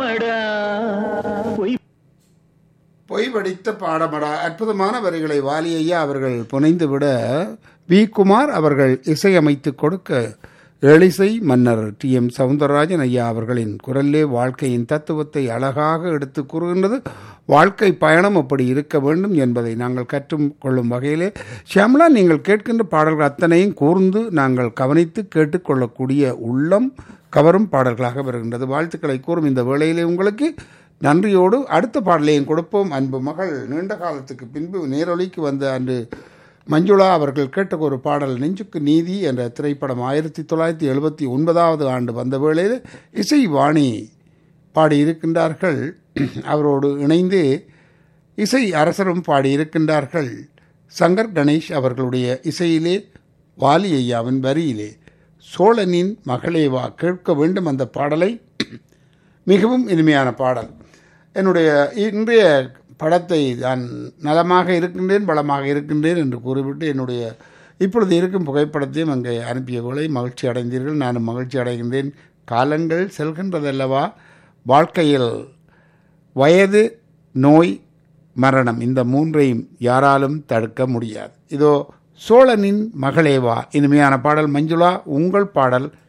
பாடமடா பொய் பொய் படித்த பாடமடா அற்புதமான வரிகளை வாலி ஐயா அவர்கள் புனைந்துவிட வி குமார் அவர்கள் இசையமைத்து கொடுக்க எழிசை மன்னர் டி எம் சவுந்தரராஜன் ஐயா அவர்களின் குரல்லே வாழ்க்கையின் தத்துவத்தை அழகாக எடுத்து கூறுகின்றது வாழ்க்கை பயணம் அப்படி இருக்க வேண்டும் என்பதை நாங்கள் கற்றுக்கொள்ளும் வகையிலே ஷியாமலா நீங்கள் கேட்கின்ற பாடல்கள் அத்தனையும் கூர்ந்து நாங்கள் கவனித்து கேட்டுக்கொள்ளக்கூடிய உள்ளம் கவரும் பாடல்களாக வருகின்றது வாழ்த்துக்களை கூறும் இந்த வேளையிலே உங்களுக்கு நன்றியோடு அடுத்த பாடலையும் கொடுப்போம் அன்பு மகள் நீண்ட காலத்துக்கு பின்பு நேரொலிக்கு வந்த அன்று மஞ்சுளா அவர்கள் கேட்ட ஒரு பாடல் நெஞ்சுக்கு நீதி என்ற திரைப்படம் ஆயிரத்தி தொள்ளாயிரத்தி எழுபத்தி ஒன்பதாவது ஆண்டு வந்த வேளையில் இசை வாணி பாடியிருக்கின்றார்கள் அவரோடு இணைந்து இசை அரசரும் பாடியிருக்கின்றார்கள் சங்கர் கணேஷ் அவர்களுடைய இசையிலே வாலி ஐயாவின் வரியிலே சோழனின் மகளே வா கேட்க வேண்டும் அந்த பாடலை மிகவும் இனிமையான பாடல் என்னுடைய இன்றைய படத்தை நான் நலமாக இருக்கின்றேன் பலமாக இருக்கின்றேன் என்று கூறிவிட்டு என்னுடைய இப்பொழுது இருக்கும் புகைப்படத்தையும் அங்கே அனுப்பிய கொலை மகிழ்ச்சி அடைந்தீர்கள் நானும் மகிழ்ச்சி அடைகின்றேன் காலங்கள் செல்கின்றதல்லவா வாழ்க்கையில் வயது நோய் மரணம் இந்த மூன்றையும் யாராலும் தடுக்க முடியாது இதோ சோழனின் மகளேவா இனிமையான பாடல் மஞ்சுளா உங்கள் பாடல்